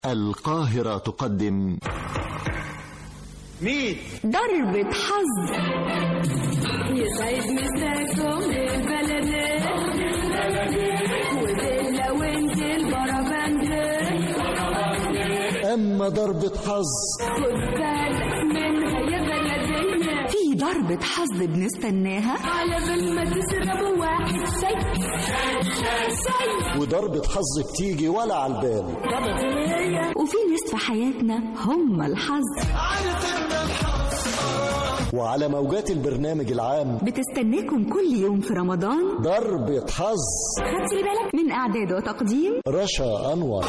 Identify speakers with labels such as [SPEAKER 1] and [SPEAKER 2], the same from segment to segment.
[SPEAKER 1] القاهرة تقدم
[SPEAKER 2] مين؟
[SPEAKER 3] ضربة حظ
[SPEAKER 4] يسعد مساكم البلد ودلة وانت البربند
[SPEAKER 1] أما ضربة حظ
[SPEAKER 4] خد بالك منها يا بلدية
[SPEAKER 3] في ضربة حظ بنستناها
[SPEAKER 4] على بال ما تشربوا واحد شاي شاي
[SPEAKER 1] وضربة حظ بتيجي ولا على البال
[SPEAKER 3] وفي ناس في حياتنا هم الحظ
[SPEAKER 1] وعلى موجات البرنامج العام
[SPEAKER 3] بتستناكم كل يوم في رمضان
[SPEAKER 1] ضربة حظ
[SPEAKER 3] خدتي بالك من إعداد وتقديم
[SPEAKER 1] رشا أنور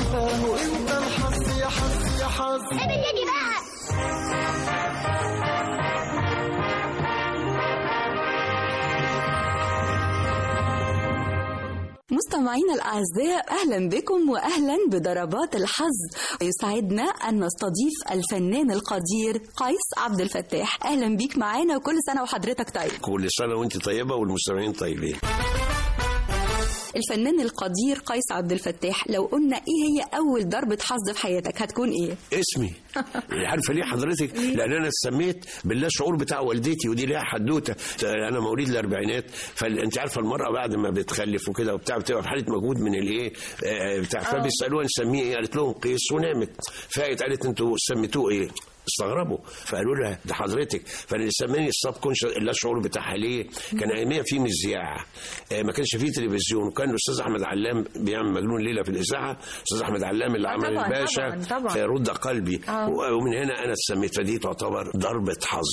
[SPEAKER 3] مستمعينا الأعزاء أهلا بكم وأهلا بضربات الحظ يسعدنا أن نستضيف الفنان القدير قيس عبد الفتاح أهلا بيك معانا وكل سنة وحضرتك طيب
[SPEAKER 2] كل سنة وانت طيبة والمستمعين طيبين
[SPEAKER 3] الفنان القدير قيس عبد الفتاح لو قلنا إيه هي أول ضربة حظ في حياتك هتكون إيه؟
[SPEAKER 2] اسمي عارفة ليه حضرتك؟ لأن أنا اتسميت بالله شعور بتاع والدتي ودي ليها حدوتة أنا مواليد الأربعينات فأنت عارفة المرأة بعد ما بتخلف وكده وبتاع بتبقى في حالة مجهود من الإيه آه، بتاع فبيسألوها نسميه إيه؟ قالت لهم قيس ونامت فقالت قالت أنتوا سميتوه إيه؟ استغربوا فقالوا لها ده حضرتك فانا اللي سماني السب كونشس لا شعور بتاعها ليه؟ كان اياميها في مذياع آه، ما كانش فيه تلفزيون وكان الاستاذ احمد علام بيعمل مجنون ليله في الاذاعه الاستاذ احمد علام اللي عمل
[SPEAKER 3] طبعاً،
[SPEAKER 2] الباشا
[SPEAKER 3] طبعاً، طبعاً.
[SPEAKER 2] آه، رد قلبي
[SPEAKER 3] آه.
[SPEAKER 2] و- ومن هنا انا اتسميت فدي تعتبر ضربه حظ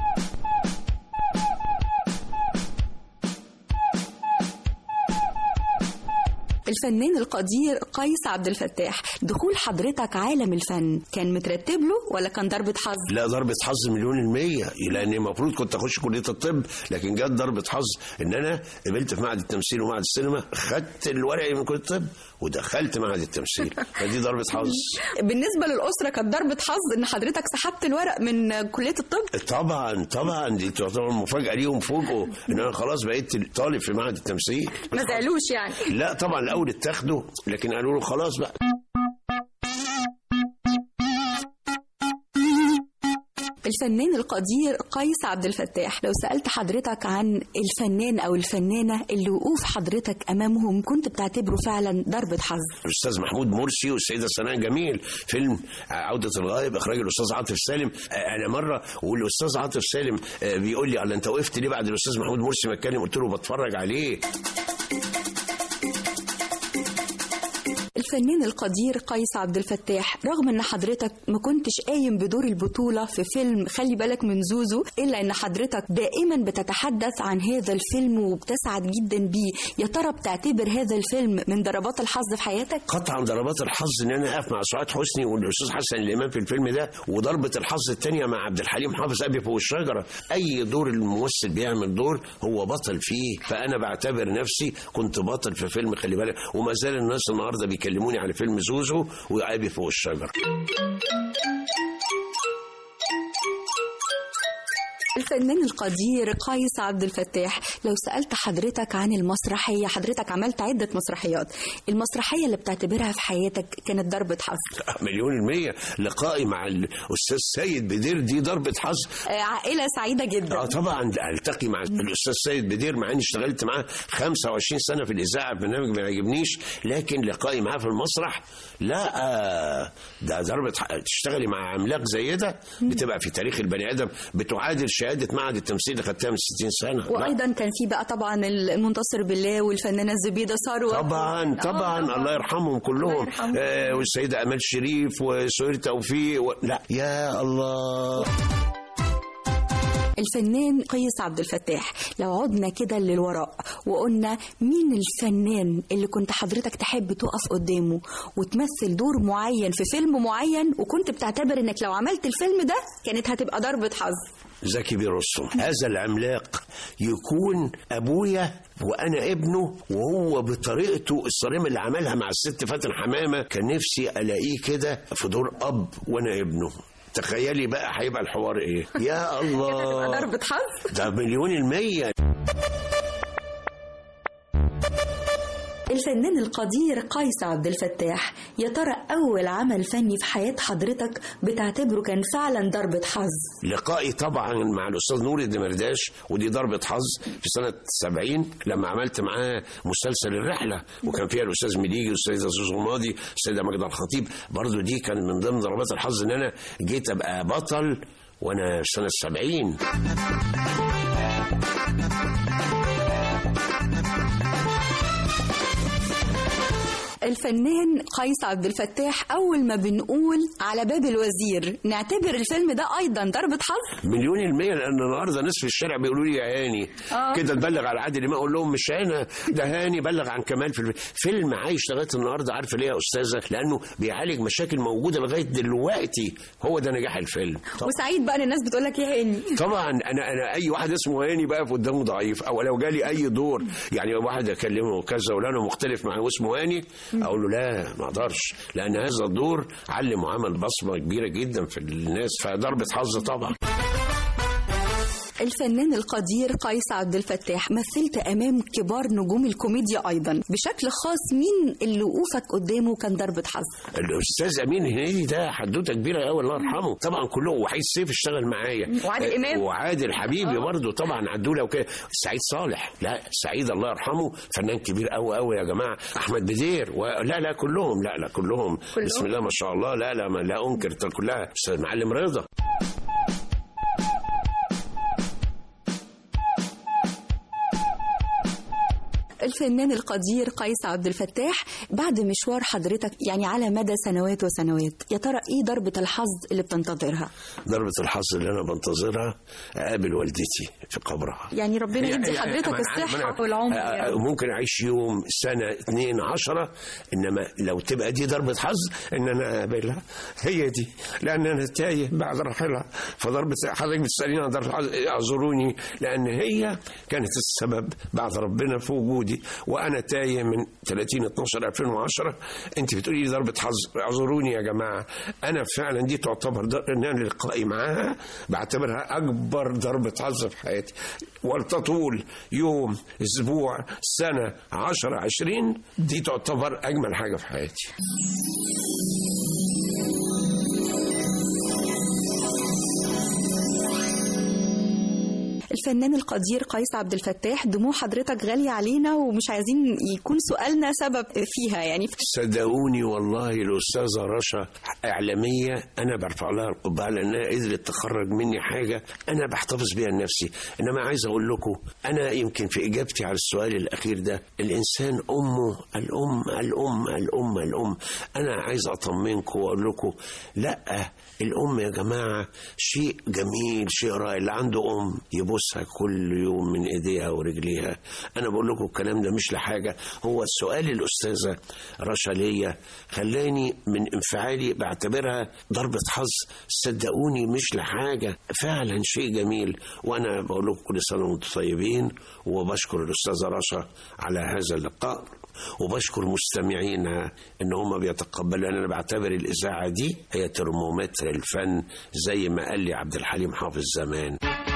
[SPEAKER 3] الفنان القدير قيس عبد الفتاح دخول حضرتك عالم الفن كان مترتب له ولا كان ضربة حظ؟
[SPEAKER 2] لا ضربة حظ مليون المية لأن المفروض كنت أخش كلية الطب لكن جت ضربة حظ إن أنا قبلت في معهد التمثيل ومعهد السينما خدت الورق من كلية الطب ودخلت معهد التمثيل فدي ضربة حظ
[SPEAKER 3] بالنسبة للأسرة كانت ضربة حظ إن حضرتك سحبت الورق من كلية الطب
[SPEAKER 2] طبعا طبعا دي تعتبر مفاجأة ليهم فوجئوا إن أنا خلاص بقيت طالب في معهد التمثيل
[SPEAKER 3] ما زعلوش يعني
[SPEAKER 2] لا طبعا الأول اتاخدوا لكن قالوا له خلاص بقى
[SPEAKER 3] الفنان القدير قيس عبد الفتاح لو سألت حضرتك عن الفنان أو الفنانة اللي وقوف حضرتك أمامهم كنت بتعتبره فعلا ضربة حظ
[SPEAKER 2] الاستاذ محمود مرسي والسيده سناء جميل فيلم عوده الغائب اخراج الاستاذ عاطف سالم آه، انا مره والاستاذ عاطف سالم آه، بيقول لي الله انت وقفت ليه بعد الاستاذ محمود مرسي ما اتكلم قلت له بتفرج عليه
[SPEAKER 3] الفنان القدير قيس عبد الفتاح رغم ان حضرتك ما كنتش قايم بدور البطولة في فيلم خلي بالك من زوزو الا ان حضرتك دائما بتتحدث عن هذا الفيلم وبتسعد جدا بيه يا ترى بتعتبر هذا الفيلم من ضربات الحظ في حياتك
[SPEAKER 2] قطعا ضربات الحظ ان انا اقف مع سعاد حسني والاستاذ حسن الامام في الفيلم ده وضربه الحظ الثانيه مع عبد الحليم حافظ ابي فوق الشجره اي دور الممثل بيعمل دور هو بطل فيه فانا بعتبر نفسي كنت بطل في فيلم خلي بالك وما زال الناس النهارده بيكلموني على فيلم زوزو وابي فوق الشجره
[SPEAKER 3] الفنان القدير قيس عبد الفتاح لو سألت حضرتك عن المسرحية حضرتك عملت عدة مسرحيات المسرحية اللي بتعتبرها في حياتك كانت ضربة حظ
[SPEAKER 2] مليون المية لقائي مع الأستاذ سيد بدير دي ضربة حظ
[SPEAKER 3] آه، عائلة سعيدة جدا
[SPEAKER 2] اه طبعا التقي مع الاستاذ سيد بدير مع اني اشتغلت معاه 25 سنه في الاذاعه برنامج ما يعجبنيش لكن لقائي معاه في المسرح لا آه، ده ضربه ح- تشتغلي مع عملاق زي ده بتبقى في تاريخ البني ادم بتعادل شهاده معهد التمثيل اللي خدتها من 60 سنه لا.
[SPEAKER 3] وايضا كان في بقى طبعا المنتصر بالله والفنانه الزبيده ثروت
[SPEAKER 2] طبعا طبعا الله يرحمهم كلهم
[SPEAKER 3] يرحمهم.
[SPEAKER 2] آه والسيده امال شريف وسهير توفيق و... لا يا الله
[SPEAKER 3] الفنان قيس عبد الفتاح لو عدنا كده للوراء وقلنا مين الفنان اللي كنت حضرتك تحب تقف قدامه وتمثل دور معين في فيلم معين وكنت بتعتبر انك لو عملت الفيلم ده كانت هتبقى ضربة حظ
[SPEAKER 2] زكي بيه رستم هذا العملاق يكون ابويا وانا ابنه وهو بطريقته الصارمه اللي عملها مع الست فاتن حمامه كان نفسي الاقيه كده في دور اب وانا ابنه تخيلي بقى هيبقى الحوار ايه يا الله
[SPEAKER 3] ضربة حظ
[SPEAKER 2] ده مليون المية
[SPEAKER 3] الفنان القدير قيس عبد الفتاح يا ترى أول عمل فني في حياة حضرتك بتعتبره كان فعلا ضربة حظ
[SPEAKER 2] لقائي طبعا مع الاستاذ نور الدمرداش ودي ضربه حظ في سنه 70 لما عملت معاه مسلسل الرحله وكان فيها الاستاذ مليجي والاستاذه زوزو الماضي السيده ماجده الخطيب برضو دي كان من ضمن ضربات الحظ ان انا جيت ابقى بطل وانا في سنه 70
[SPEAKER 3] الفنان قيس عبد الفتاح أول ما بنقول على باب الوزير نعتبر الفيلم ده أيضا ضربة حظ
[SPEAKER 2] مليون المية لأن النهاردة ناس في الشارع بيقولوا لي يا هاني
[SPEAKER 3] آه.
[SPEAKER 2] كده تبلغ على عادل إمام أقول لهم مش أنا ده هاني بلغ عن كمال في الفيلم فيلم عايش لغاية النهاردة عارفة ليه يا أستاذة لأنه بيعالج مشاكل موجودة لغاية دلوقتي هو ده نجاح الفيلم
[SPEAKER 3] وسعيد بقى إن الناس بتقول لك يا هاني
[SPEAKER 2] طبعا انا انا اي واحد اسمه هاني بقى في قدامه ضعيف او لو جالي اي دور يعني واحد اكلمه كذا ولا انا مختلف معاه واسمه هاني اقول له لا ما اقدرش لان هذا الدور علم وعمل بصمه كبيره جدا في الناس فضربه حظ طبعا
[SPEAKER 3] الفنان القدير قيس عبد الفتاح مثلت امام كبار نجوم الكوميديا ايضا بشكل خاص مين اللي وقوفك قدامه كان ضربه حظ
[SPEAKER 2] الاستاذ امين هنيدي ده حدوته كبيره قوي الله يرحمه طبعا كلهم وحيد سيف اشتغل معايا
[SPEAKER 3] وعادل إمام.
[SPEAKER 2] وعادل حبيبي برضه طبعا عدوله وكده سعيد صالح لا سعيد الله يرحمه فنان كبير قوي قوي يا جماعه احمد بدير و... لا لا كلهم لا لا كلهم,
[SPEAKER 3] كلهم؟
[SPEAKER 2] بسم الله ما شاء الله لا لا ما لا انكر كلها استاذ معلم رضا
[SPEAKER 3] الفنان القدير قيس عبد الفتاح بعد مشوار حضرتك يعني على مدى سنوات وسنوات يا ترى ايه ضربه الحظ اللي بتنتظرها
[SPEAKER 2] ضربة الحظ اللي أنا بنتظرها أقابل والدتي في قبرها
[SPEAKER 3] يعني ربنا
[SPEAKER 2] هي-
[SPEAKER 3] يدي
[SPEAKER 2] هي-
[SPEAKER 3] حضرتك
[SPEAKER 2] ما أنا عارف-
[SPEAKER 3] الصحة
[SPEAKER 2] ما أنا-
[SPEAKER 3] والعمر يا
[SPEAKER 2] آه،
[SPEAKER 3] رب.
[SPEAKER 2] ممكن أعيش يوم سنة اتنين عشرة إنما لو تبقى دي ضربة حظ إن أنا أقابلها هي دي لأن أنا تايه بعد رحيلها فضربة حضرتك بتسأليني عن ضربة حظ اعذروني لأن هي كانت السبب بعد ربنا في وجودي وأنا تايه من 30 12 2010 أنت بتقولي لي ضربة حظ اعذروني يا جماعة أنا فعلا دي تعتبر در... إن أنا لقائي معاها بعتبرها أكبر ضربة حظ في حياتي ولتطول يوم أسبوع سنة 10 20 دي تعتبر أجمل حاجة في حياتي
[SPEAKER 3] الفنان القدير قيس عبد الفتاح دموع حضرتك غالية علينا ومش عايزين يكون سؤالنا سبب فيها يعني
[SPEAKER 2] صدقوني والله الأستاذة رشا إعلامية أنا برفع لها القبعة لأنها قدرت تخرج مني حاجة أنا بحتفظ بيها لنفسي إنما عايز أقول لكم أنا يمكن في إجابتي على السؤال الأخير ده الإنسان أمه الأم الأم الأم الأم أنا عايز أطمنكم وأقول لكم لأ الأم يا جماعة شيء جميل شيء رائع اللي عنده أم يبوسها كل يوم من إيديها ورجليها أنا بقول لكم الكلام ده مش لحاجة هو السؤال الأستاذة رشا ليا خلاني من انفعالي بعتبرها ضربة حظ صدقوني مش لحاجة فعلا شيء جميل وأنا بقول لكم كل سنة وأنتم طيبين وبشكر الأستاذة رشا على هذا اللقاء وبشكر مستمعينا ان هم بيتقبلوا انا بعتبر الاذاعه دي هي ترمومتر الفن زي ما قال لي عبد الحليم حافظ زمان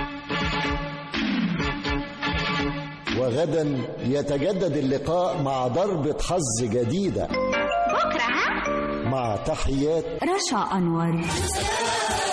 [SPEAKER 1] وغدا يتجدد اللقاء مع ضربة حظ جديدة
[SPEAKER 4] بكرة ها
[SPEAKER 1] مع تحيات
[SPEAKER 4] رشا أنور